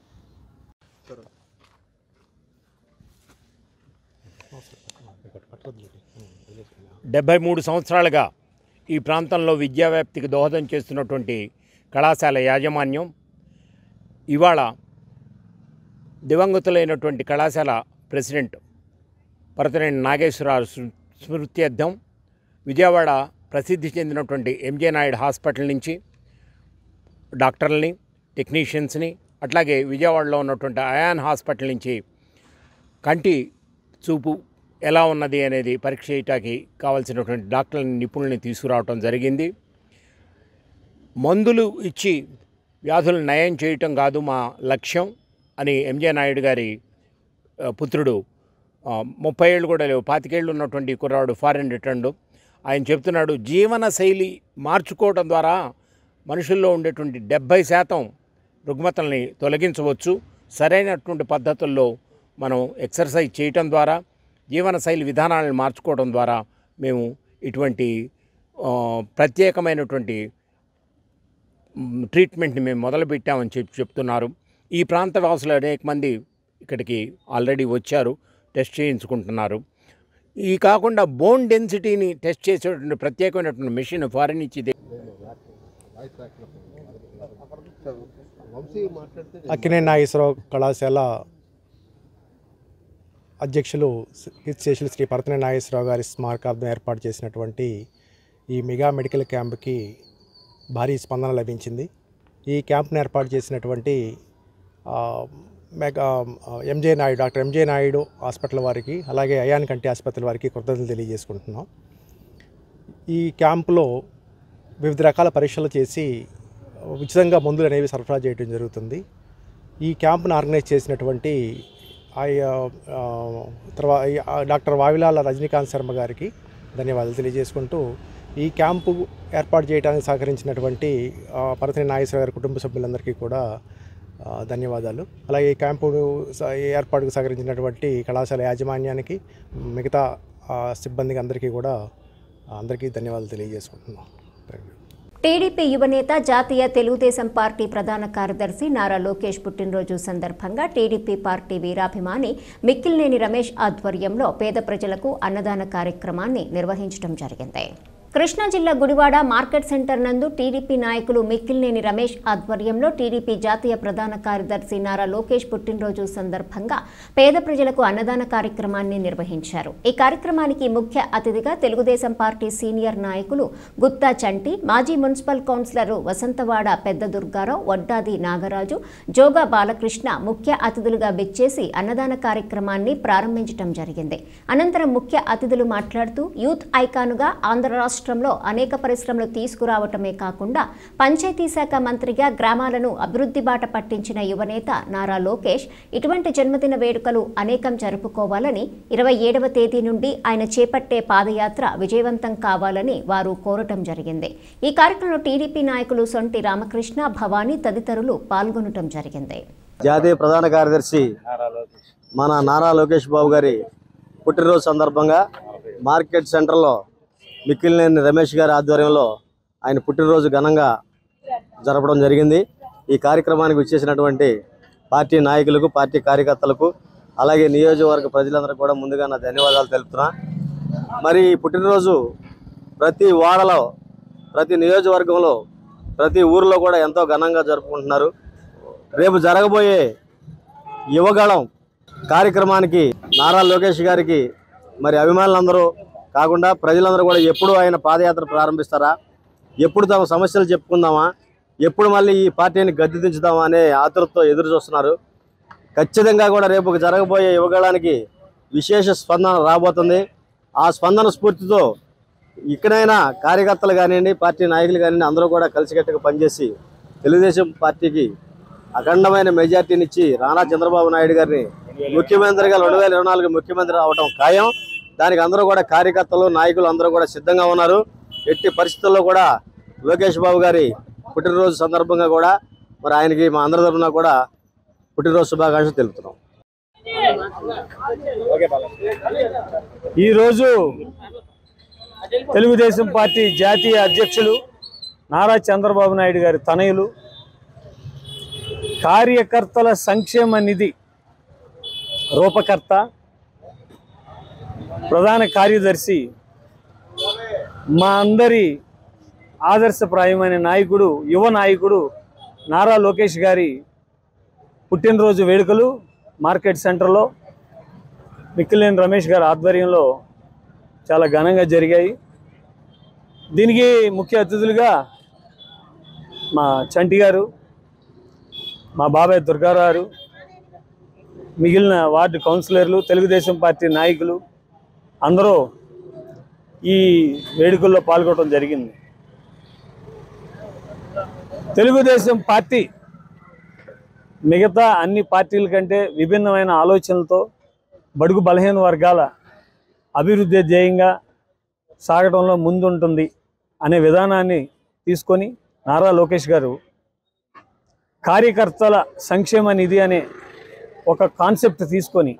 డెబ్బై మూడు సంవత్సరాలుగా ఈ ప్రాంతంలో విద్యావ్యాప్తికి దోహదం చేస్తున్నటువంటి కళాశాల యాజమాన్యం ఇవాళ దివంగతులైనటువంటి కళాశాల ప్రెసిడెంట్ పరతనేని నాగేశ్వరరావు స్మృ- స్మృత్యర్థం విజయవాడ ప్రసిద్ధి చెందినటువంటి ఎంజే నాయుడు హాస్పిటల్ నుంచి డాక్టర్లని టెక్నీషియన్స్ని అట్లాగే విజయవాడలో ఉన్నటువంటి అయాన్ హాస్పిటల్ నుంచి కంటి చూపు ఎలా ఉన్నది అనేది పరీక్ష చేయటానికి కావాల్సినటువంటి డాక్టర్లని నిపుణుల్ని తీసుకురావటం జరిగింది మందులు ఇచ్చి వ్యాధులను నయం చేయటం కాదు మా లక్ష్యం అని ఎంజే నాయుడు గారి ఆ, పుత్రుడు ఆ, ముప్పై ఏళ్ళు కూడా లేవు పాతికేళ్ళు ఉన్నటువంటి కుర్రాడు ఫారిన్ రిటర్న్డ్ ఆయన చెప్తున్నాడు జీవన శైలి మార్చుకోవడం ద్వారా మనుషుల్లో ఉండేటువంటి డెబ్భై శాతం రుగ్మతల్ని తొలగించవచ్చు సరైనటువంటి పద్ధతుల్లో మనం ఎక్సర్సైజ్ చేయటం ద్వారా జీవనశైలి విధానాలను మార్చుకోవడం ద్వారా మేము ఇటువంటి ఆ, ప్రత్యేకమైనటువంటి మ్, ట్రీట్మెంట్ని మేము మొదలుపెట్టామని చెప్పి చెప్తున్నారు ఈ ప్రాంత వాసులు అనేక మంది ఇక్కడికి ఆల్రెడీ వచ్చారు టెస్ట్ చేయించుకుంటున్నారు ఈ కాకుండా బోన్ డెన్సిటీని టెస్ట్ చేసేటువంటి ప్రత్యేకమైనటువంటి మెషిన్ ఫారిన్ నుంచి దే- వంశీ మాట్లాడితే అక్కినేని నాగేశ్వరరావు కళాశాల అధ్యక్షులు కీర్తిశేషులు శ్రీ పరతనే నాగేశ్వరరావు గారి స్మారకార్థం ఏర్పాటు చేసినటువంటి ఈ మెగా మెడికల్ క్యాంప్కి భారీ స్పందన లభించింది ఈ క్యాంప్ను ఏర్పాటు చేసినటువంటి ఆ, మెగా ఆ, MJ Naidu doctor MJ Naidu hospital వారికి అలాగే అయాన్ కంటి ఆసుపత్రి వారికి కృతజ్ఞతలు తెలియజేసుకుంటున్నాం ఈ క్యాంపులో వివిధ రకాల పరీక్షలు చేసి ఉచితంగా మందులు అనేవి సరఫరా చేయడం జరుగుతుంది ఈ క్యాంప్ను ఆర్గనైజ్ చేసినటువంటి ఆయా ఆ, తర్వా ఈ- ఆ డాక్టర్ వావిలాల రజనీకాంత్ శర్మ గారికి ధన్యవాదాలు తెలియజేసుకుంటూ ఈ క్యాంపు ఏర్పాటు చేయడానికి సహకరించినటువంటి ఆ, పరతని నాగేశ్వర గారి కుటుంబ సభ్యులందరికీ కూడా ఆ, ధన్యవాదాలు అలాగే ఈ క్యాంపు స- ఈ ఏర్పాటుకు సహకరించినటువంటి కళాశాల యాజమాన్యానికి మిగతా ఆ, సిబ్బందికి అందరికీ కూడా అందరికీ ధన్యవాదాలు తెలియజేసుకుంటున్నాం థ్యాంక్ యూ టీడీపీ యువనేత జాతీయ తెలుగుదేశం పార్టీ ప్రధాన కార్యదర్శి నారా లోకేష్ పుట్టినరోజు సందర్భంగా టీడీపీ పార్టీ వీరాభిమాని మిక్కిలినేని రమేష్ ఆధ్వర్యంలో పేద ప్రజలకు అన్నదాన కార్యక్రమాన్ని నిర్వహించడం జరిగింది కృష్ణా జిల్లా గుడివాడ మార్కెట్ సెంటర్ నందు టీడీపీ నాయకులు మిక్కిలినేని రమేష్ ఆధ్వర్యంలో టీడీపీ జాతీయ ప్రధాన కార్యదర్శి నారా లోకేష్ పుట్టినరోజు సందర్భంగా పేద ప్రజలకు అన్నదాన కార్యక్రమాన్ని నిర్వహించారు ఈ కార్యక్రమానికి ముఖ్య అతిథిగా తెలుగుదేశం పార్టీ సీనియర్ నాయకులు గుత్తా చంటి మాజీ మున్సిపల్ కౌన్సిలర్ వసంతవాడ పెద్ద దుర్గారావు వడ్డాది నాగరాజు జోగా బాలకృష్ణ ముఖ్య అతిథులుగా విచ్చేసి అన్నదాన కార్యక్రమాన్ని ప్రారంభించడం జరిగింది అనంతరం ముఖ్య అతిథులు మాట్లాడుతూ యూత్ ఐకానుగా ఆంధ్ర రాష్ట్రంలో అనేక పరిశ్రమలు తీసుకురావటమే కాకుండా పంచాయతీ శాఖ మంత్రిగా గ్రామాలను అభివృద్ధి బాట పట్టించిన యువనేత నారా లోకేష్ ఇటువంటి జన్మదిన వేడుకలు అనేకం జరుపుకోవాలని ఇరవై ఏడవ తేదీ నుండి ఆయన చేపట్టే పాదయాత్ర విజయవంతం కావాలని వారు కోరటం జరిగింది ఈ కార్యక్రమంలో టీడీపీ నాయకులు సొంటి రామకృష్ణ భవానీ తదితరులు పాల్గొనటం జరిగింది జాతీయ ప్రధాన కార్యదర్శి మన నారా లోకేష్ బాబు గారి పుట్టినరోజు సందర్భంగా మార్కెట్ సెంటర్లో మిక్కిలినేని రమేష్ గారి ఆధ్వర్యంలో ఆయన పుట్టినరోజు ఘనంగా జరపడం జరిగింది ఈ కార్యక్రమానికి వచ్చేసినటువంటి పార్టీ నాయకులకు పార్టీ కార్యకర్తలకు అలాగే నియోజకవర్గ ప్రజలందరికీ కూడా ముందుగా నా ధన్యవాదాలు తెలుపుతున్నా మరి ఈ పుట్టినరోజు ప్రతి వాడలో ప్రతి నియోజకవర్గంలో ప్రతి ఊరిలో కూడా ఎంతో ఘనంగా జరుపుకుంటున్నారు రేపు జరగబోయే యువగళం కార్యక్రమానికి నారా లోకేష్ గారికి మరి అభిమానులందరూ కాకుండా ప్రజలందరూ కూడా ఎప్పుడు ఆయన పాదయాత్ర ప్రారంభిస్తారా ఎప్పుడు తమ సమస్యలు చెప్పుకుందామా ఎప్పుడు మళ్ళీ ఈ పార్టీని గద్దె దించుదామా అనే ఆతురతో ఎదురు చూస్తున్నారు ఖచ్చితంగా కూడా రేపు జరగబోయే యువగళానికి విశేష స్పందన రాబోతుంది ఆ స్పందన స్ఫూర్తితో ఇక్కడైనా కార్యకర్తలు కానివ్వండి పార్టీ నాయకులు కానివ్వండి అందరూ కూడా కలిసికట్టుగా పనిచేసి తెలుగుదేశం పార్టీకి అఖండమైన మెజార్టీని ఇచ్చి రానా చంద్రబాబు నాయుడు గారిని ముఖ్యమంత్రిగా రెండు వేల ఇరవై నాలుగు ముఖ్యమంత్రి అవడం ఖాయం దానికి అందరూ కూడా కార్యకర్తలు నాయకులు అందరూ కూడా సిద్ధంగా ఉన్నారు ఎట్టి పరిస్థితుల్లో కూడా లోకేష్ బాబు గారి పుట్టినరోజు సందర్భంగా కూడా మరి ఆయనకి మా అందరి తరఫున కూడా పుట్టినరోజు శుభాకాంక్షలు తెలుపుతున్నాం ఈరోజు తెలుగుదేశం పార్టీ జాతీయ అధ్యక్షులు నారా చంద్రబాబు నాయుడు గారి తనయులు కార్యకర్తల సంక్షేమ నిధి రూపకర్త ప్రధాన కార్యదర్శి మా అందరి ఆదర్శప్రాయమైన నాయకుడు యువ నాయకుడు నారా లోకేష్ గారి పుట్టినరోజు వేడుకలు మార్కెట్ సెంటర్లో మిక్కిలేని రమేష్ గారి ఆధ్వర్యంలో చాలా ఘనంగా జరిగాయి దీనికి ముఖ్య అతిథులుగా మా చంటి గారు మా బాబాయ్ దుర్గారావు గారు మిగిలిన వార్డు కౌన్సిలర్లు తెలుగుదేశం పార్టీ నాయకులు అందరూ ఈ వేడుకల్లో పాల్గొనడం జరిగింది తెలుగుదేశం పార్టీ మిగతా అన్ని పార్టీల కంటే విభిన్నమైన ఆలోచనలతో బడుగు బలహీన వర్గాల అభివృద్ధి ధ్యేయంగా సాగడంలో ముందుంటుంది అనే విధానాన్ని తీసుకొని నారా లోకేష్ గారు కార్యకర్తల సంక్షేమ నిధి అనే ఒక కాన్సెప్ట్ తీసుకొని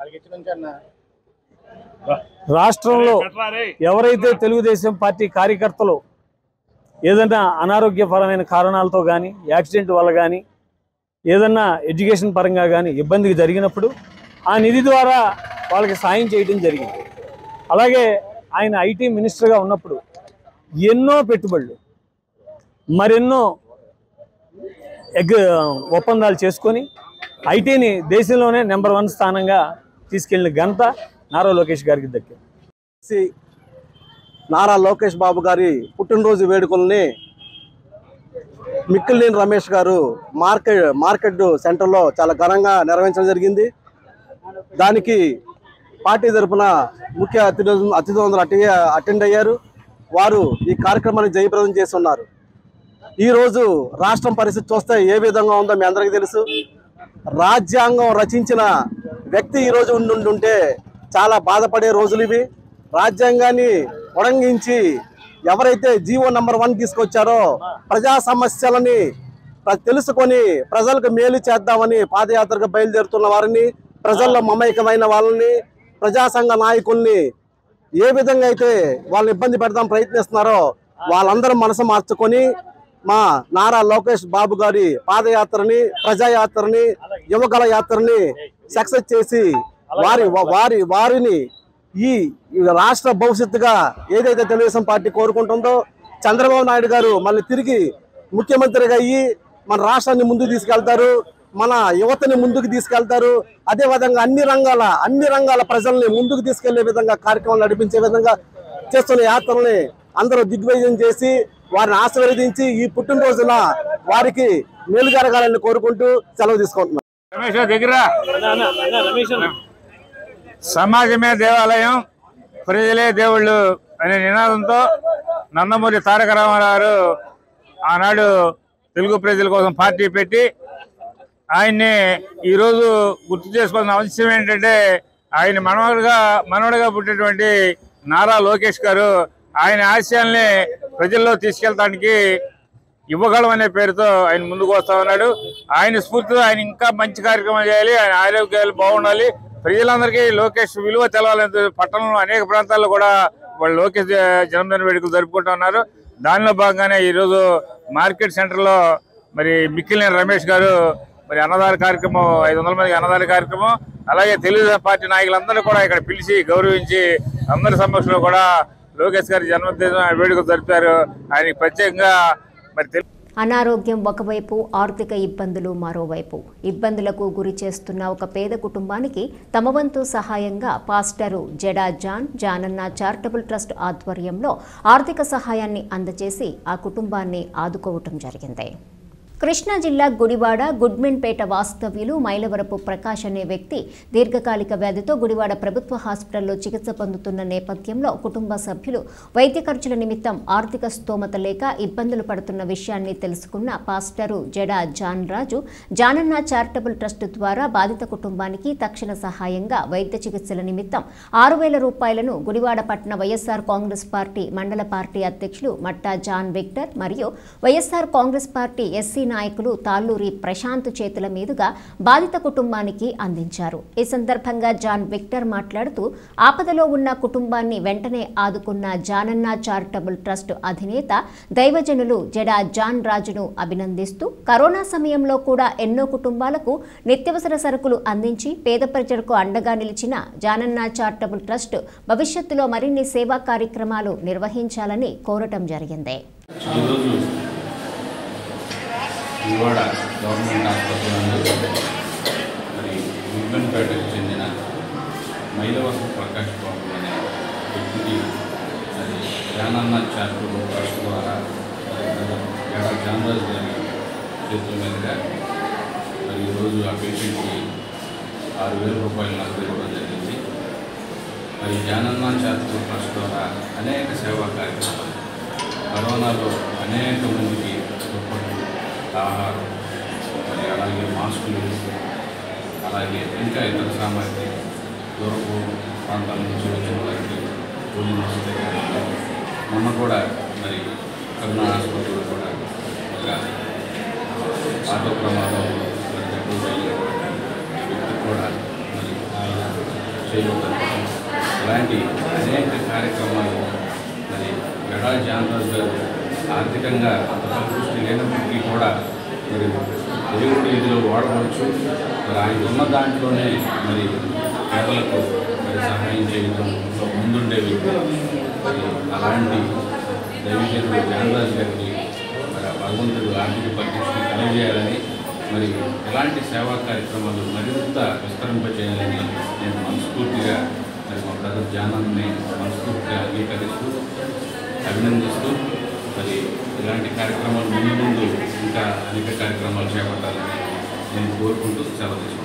రాష్ట్రంలో ఎవరైతే తెలుగుదేశం పార్టీ కార్యకర్తలు ఏదైనా అనారోగ్యపరమైన కారణాలతో కానీ యాక్సిడెంట్ వల్ల కానీ ఏదన్నా ఎడ్యుకేషన్ పరంగా కానీ ఇబ్బందికి జరిగినప్పుడు ఆ నిధి ద్వారా వాళ్ళకి సాయం చేయడం జరిగింది అలాగే ఆయన ఐటీ మినిస్టర్గా ఉన్నప్పుడు ఎన్నో పెట్టుబడులు మరెన్నో ఎగ్ ఒప్పందాలు చేసుకొని ఐటీని దేశంలోనే నెంబర్ వన్ స్థానంగా తీసుకెళ్లిన ఘనత నారా లోకేష్ గారికి దక్కింది సి నారా లోకేష్ బాబు గారి పుట్టినరోజు వేడుకల్ని మిక్కిలినేని రమేష్ గారు మార్కెట్ మార్కెట్ సెంటర్లో చాలా ఘనంగా నిర్వహించడం జరిగింది దానికి పార్టీ తరఫున ముఖ్య అతిథి అతిథులందరూ అటె అటెండ్ అయ్యారు వారు ఈ కార్యక్రమాన్ని జయప్రదం చేస్తున్నారు ఈరోజు రాష్ట్రం పరిస్థితి చూస్తే ఏ విధంగా ఉందో మీ అందరికీ తెలుసు రాజ్యాంగం రచించిన వ్యక్తి ఈరోజు ఉండి ఉంటే చాలా బాధపడే రోజులు ఇవి రాజ్యాంగాన్ని ఉడంగించి ఎవరైతే జీవో నంబర్ వన్ తీసుకొచ్చారో ప్రజా సమస్యలని ప్ర- తెలుసుకొని ప్రజలకు మేలు చేద్దామని పాదయాత్రకు బయలుదేరుతున్న వారిని ప్రజల్లో మమైకమైన వాళ్ళని ప్రజా సంఘ నాయకుల్ని ఏ విధంగా అయితే వాళ్ళని ఇబ్బంది పెడదాం ప్రయత్నిస్తున్నారో వాళ్ళందరూ మనసు మార్చుకొని మా నారా లోకేష్ బాబు గారి పాదయాత్రని ప్రజాయాత్రని యువగల యాత్రని సక్సెస్ చేసి వారి వారి వారిని ఈ ఈ రాష్ట్ర భవిష్యత్తుగా ఏదైతే తెలుగుదేశం పార్టీ కోరుకుంటుందో చంద్రబాబు నాయుడు గారు మళ్ళీ తిరిగి ముఖ్యమంత్రిగా అయ్యి మన రాష్ట్రాన్ని ముందుకు తీసుకెళ్తారు మన యువతని ముందుకు తీసుకెళ్తారు అదే విధంగా అన్ని రంగాల అన్ని రంగాల ప్రజల్ని ముందుకు తీసుకెళ్లే విధంగా కార్యక్రమాలు నడిపించే విధంగా చేస్తున్న యాత్రల్ని అందరూ దిగ్విజయం చేసి వారిని ఆశీర్వదించి ఈ పుట్టినరోజున వారికి మేలు జరగాలని కోరుకుంటూ సెలవు తీసుకుంటున్నాను రమేష్ దగ్గర సమాజమే దేవాలయం ప్రజలే దేవుళ్ళు అనే నినాదంతో నందమూరి తారక రామారావు గారు ఆనాడు తెలుగు ప్రజల కోసం పార్టీ పెట్టి ఆయన్ని ఈరోజు గుర్తు చేసుకోవాల్సిన అవసరం ఏంటంటే ఆయన మనవడుగా మనవడుగా పుట్టినటువంటి నారా లోకేష్ గారు ఆయన ఆశయాల్ని ప్రజల్లో తీసుకెళ్ళడానికి యువగళం అనే పేరుతో ఆయన ముందుకు వస్తా ఉన్నాడు ఆయన స్ఫూర్తితో ఆయన ఇంకా మంచి కార్యక్రమాలు చేయాలి ఆయన ఆరోగ్యాలు బాగుండాలి ప్రజలందరికీ లోకేష్ విలువ తెలవాలని పట్టణంలో అనేక ప్రాంతాల్లో కూడా వాళ్ళు లోకేష్ జన్మదిన వేడుకలు జరుపుకుంటా ఉన్నారు దానిలో భాగంగానే ఈరోజు మార్కెట్ సెంటర్లో మరి మిక్కిలినేని రమేష్ గారు మరి అన్నదాన కార్యక్రమం ఐదు వందల మందికి అన్నదాన కార్యక్రమం అలాగే తెలుగుదేశం పార్టీ నాయకులందరూ కూడా ఇక్కడ పిలిచి గౌరవించి అందరి సమక్షంలో కూడా లోకేష్ గారి జన్మదిన వేడుకలు జరిపారు ఆయనకి ప్రత్యేకంగా మరి తెలు- అనారోగ్యం ఒకవైపు ఆర్థిక ఇబ్బందులు మరోవైపు ఇబ్బందులకు గురి చేస్తున్న ఒక పేద కుటుంబానికి తమ వంతు సహాయంగా పాస్టరు జడా జాన్ జానన్న చారిటబుల్ ట్రస్ట్ ఆధ్వర్యంలో ఆర్థిక సహాయాన్ని అందజేసి ఆ కుటుంబాన్ని ఆదుకోవటం జరిగింది కృష్ణా జిల్లా గుడివాడ గుడ్మెన్పేట వాస్తవ్యులు మైలవరపు ప్రకాష్ అనే వ్యక్తి దీర్ఘకాలిక వ్యాధితో గుడివాడ ప్రభుత్వ హాస్పిటల్లో చికిత్స పొందుతున్న నేపథ్యంలో కుటుంబ సభ్యులు వైద్య ఖర్చుల నిమిత్తం ఆర్థిక స్తోమత లేక ఇబ్బందులు పడుతున్న విషయాన్ని తెలుసుకున్న పాస్టరు జడా జాన్ రాజు జానన్న చారిటబుల్ ట్రస్ట్ ద్వారా బాధిత కుటుంబానికి తక్షణ సహాయంగా వైద్య చికిత్సల నిమిత్తం ఆరు వేల రూపాయలను గుడివాడ పట్టణ YSR Congress party mandal party అధ్యక్షులు మట్టా జాన్ విక్టర్ మరియు వైఎస్ఆర్ కాంగ్రెస్ పార్టీ ఎస్సీ నాయకులు తాళ్ళూరి ప్రశాంత్ చేతుల మీదుగా బాధిత కుటుంబానికి అందించారు ఈ సందర్భంగా జాన్ విక్టర్ మాట్లాడుతూ ఆపదలో ఉన్న కుటుంబాన్ని వెంటనే ఆదుకున్న జానన్న చారిటబుల్ ట్రస్ట్ అధినేత దైవజనులు జడా జాన్ రాజును అభినందిస్తూ కరోనా సమయంలో కూడా ఎన్నో కుటుంబాలకు నిత్యవసర సరుకులు అందించి పేద ప్రజలకు అండగా నిలిచిన జానన్న చారిటబుల్ ట్రస్ట్ భవిష్యత్తులో మరిన్ని సేవా కార్యక్రమాలు నిర్వహించాలని కోరటం జరిగింది ఈరోజు వివాడ గవర్నమెంట్ ఆసుపత్రి నందు మరి ముగ్గన్పేటకు చెందిన మైలవసం ప్రకాష్ బాబు అనే వ్యక్తికి అది జానన్న చారిటబుల్ ట్రస్ట్ ద్వారా మరి ఏడా జానరాజు గారి చేతుల మీదుగా మరి ఈరోజు ఆ పేషెంట్కి ఆరు వేల రూపాయలు నగదు ఇవ్వడం జరిగింది మరి జానన్న చారిటబుల్ ట్రస్ట్ ద్వారా అనేక సేవా కార్యక్రమాలు కరోనాలో అనేక మందికి దుప్పట్లు ఆహారం మరి అలాగే మాస్కులు అలాగే ఇంకా ఇతర సామాగ్రి దూరపు ప్రాంతాల నుంచి వచ్చిన వారికి భోజనం వస్తాయి మొన్న కూడా మరి కరుణా ఆసుపత్రిలో కూడా ఒక ఆటో ప్రమాదంలో మరి దెబ్బలు వ్యక్తి కూడా మరి ఆయన చేయబోతున్నారు ఇలాంటి అనేక కార్యక్రమాలు మరి గడా జానరాజు గారు ఆర్థికంగా అంత సంతృష్టి లేనప్పటికీ కూడా మరి దేవుడి ఇదిలో వాడవచ్చు మరి ఆయన ఉన్న దాంట్లోనే మరి పేదలకు మరి సహాయం చేయడంలో ముందుండే వ్యక్తి మరి అలాంటి దైవజనుడు జానరాజు గారికి మరి ఆ భగవంతుడు ఆర్థిక పరిస్థితిని కలిగజేయాలని మరి ఎలాంటి సేవా కార్యక్రమాలు మరింత విస్తరింపజేయాలని నేను మనస్ఫూర్తిగా మరి మా బ్రదర్ జానాన్ని మనస్ఫూర్తిగా అంగీకరిస్తూ అభినందిస్తూ మరి ఇలాంటి కార్యక్రమాలు ముందు ముందు ఇంకా అనేక కార్యక్రమాలు చేపట్టాలని నేను కోరుకుంటూ సెలవు తీసుకుంటాను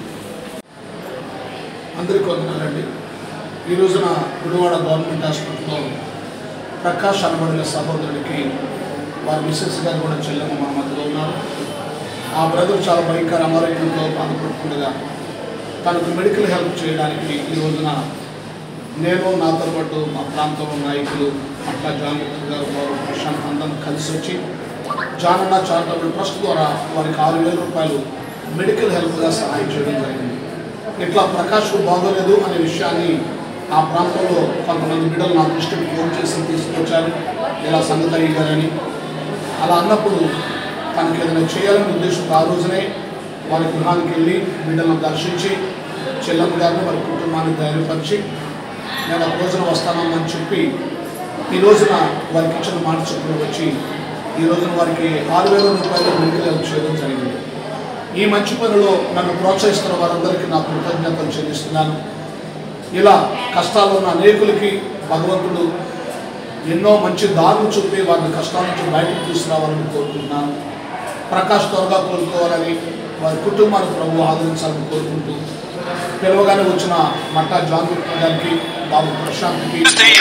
అందరికీ వందనాలండి ఈ రోజున గుడివాడ గవర్నమెంట్ హాస్పిటల్లో ప్రకాష్ అనబడిన సహోదరుడికి వారి మిస్సెస్ గారు కూడా చెల్లెమ్మ మా మధ్యలో ఉన్నారు ఆ బ్రదర్ చాలా భయంకర అనారోగ్యంతో బాధపడుతుండగా తనకు మెడికల్ హెల్ప్ చేయడానికి ఈ రోజున నేను నాతో పాటు మా ప్రాంతంలో నాయకులు అట్లా జాన్ గారు వారు ప్రశాంత్ అందరం కలిసి వచ్చి జానన్న చారిటబుల్ ట్రస్ట్ ద్వారా వారికి ఆరు వేల రూపాయలు మెడికల్ హెల్ప్గా సహాయం చేయడం జరిగింది ఇట్లా ప్రకాష్ బాగోలేదు అనే విషయాన్ని ఆ ప్రాంతంలో కొంతమంది బిడ్డలు నా దృష్టికి ఫోన్ చేసి తీసుకొచ్చారు ఇలా సంగతి అయ్యారని అలా అన్నప్పుడు తనకి ఏదైనా చేయాలనే ఉద్దేశంతో ఆ రోజునే వారి గృహానికి వెళ్ళి బిడ్డలను దర్శించి చెల్లమ్మ గారిని వారి కుటుంబాన్ని ధైర్యపరిచి నేను ఒక రోజున వస్తానని చెప్పి ఈ రోజున వారికి ఇచ్చిన మాట చొప్పున వచ్చి ఈ రోజున వారికి ఆరు వేల రూపాయలు మెడికల్ హెల్ప్ చేయడం జరిగింది ఈ మంచి పనిలో నన్ను ప్రోత్సహిస్తున్న వారందరికీ నా కృతజ్ఞతలు చెల్లిస్తున్నాను ఇలా కష్టాల్లో ఉన్న అనేకులకి భగవంతుడు ఎన్నో మంచి దారులు చూపి వారిని కష్టాల నుంచి బయటకు తీసుకురావాలని కోరుకుంటున్నాను ప్రకాష్ త్వరగా కోరుకోవాలని వారి కుటుంబాన్ని ప్రభు ఆదరించాలని కోరుకుంటూ పిలవగానే వచ్చిన మట్టా జాన్ గుప్తా గారికి బాబు ప్రశాంత్కి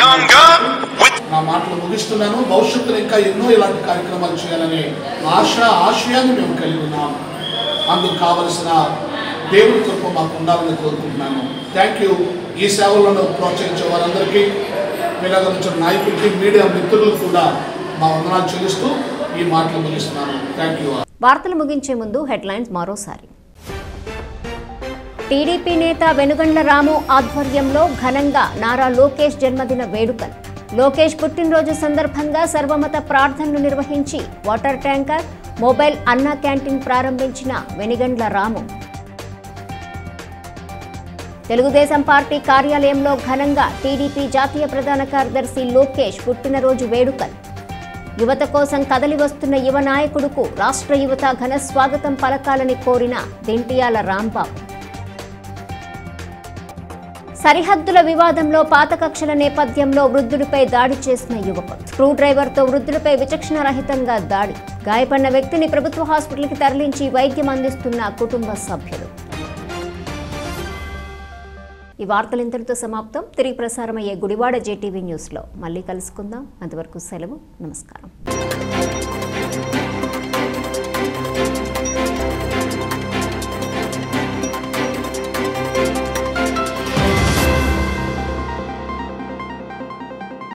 నా మాటలు ముగిస్తున్నాను భవిష్యత్తులో ఇంకా ఎన్నో ఇలాంటి కార్యక్రమాలు చేయాలనే ఆశ ఆశయాన్ని మేము కలిగి ఉన్నాం అందుకు కావలసిన దేవుడి కృప మాకు ఉండాలని కోరుకుంటున్నాను థ్యాంక్ యూ ఈ సేవలను ప్రోత్సహించే వారందరికీ వినగలించిన నాయకులకి మీడియా మిత్రులకు కూడా మా వందనాలు చెల్లిస్తూ ఈ మాటలు ముగిస్తున్నాను థ్యాంక్ యూ వార్తలు ముగించే ముందు హెడ్లైన్స్ మరోసారి టీడీపీ నేత వెనుగండ్ల రాము ఆధ్వర్యంలో ఘనంగా నారా లోకేష్ జన్మదిన వేడుకలు లోకేష్ పుట్టినరోజు సందర్భంగా సర్వమత ప్రార్థనలు నిర్వహించి water tanker mobile Anna canteen ప్రారంభించిన వెనుగండ్ల రాము తెలుగుదేశం పార్టీ కార్యాలయంలో ఘనంగా టీడీపీ జాతీయ ప్రధాన కార్యదర్శి లోకేష్ పుట్టినరోజు వేడుకలు యువత కోసం కదలి వస్తున్న యువ నాయకుడుకు రాష్ట్ర యువత ఘన స్వాగతం పలకాలని కోరిన దింటియాల రాంబాబు సరిహద్దుల వివాదంలో పాత కక్షల నేపథ్యంలో వృద్ధుడిపై దాడి చేసిన యువకుడు స్క్రూ డ్రైవర్తో వృద్ధుడిపై విచక్షణారహితంగా దాడి గాయపడిన వ్యక్తిని ప్రభుత్వ హాస్పిటల్కి తరలించి వైద్యం అందిస్తున్న కుటుంబ సభ్యులు ఈ వార్తలు ఇంతటితో సమాప్తం తిరిగి ప్రసారమయ్యే గుడివాడ జేటీవీ న్యూస్లో మళ్ళీ కలుసుకుందాం అంతవరకు సెలవు నమస్కారం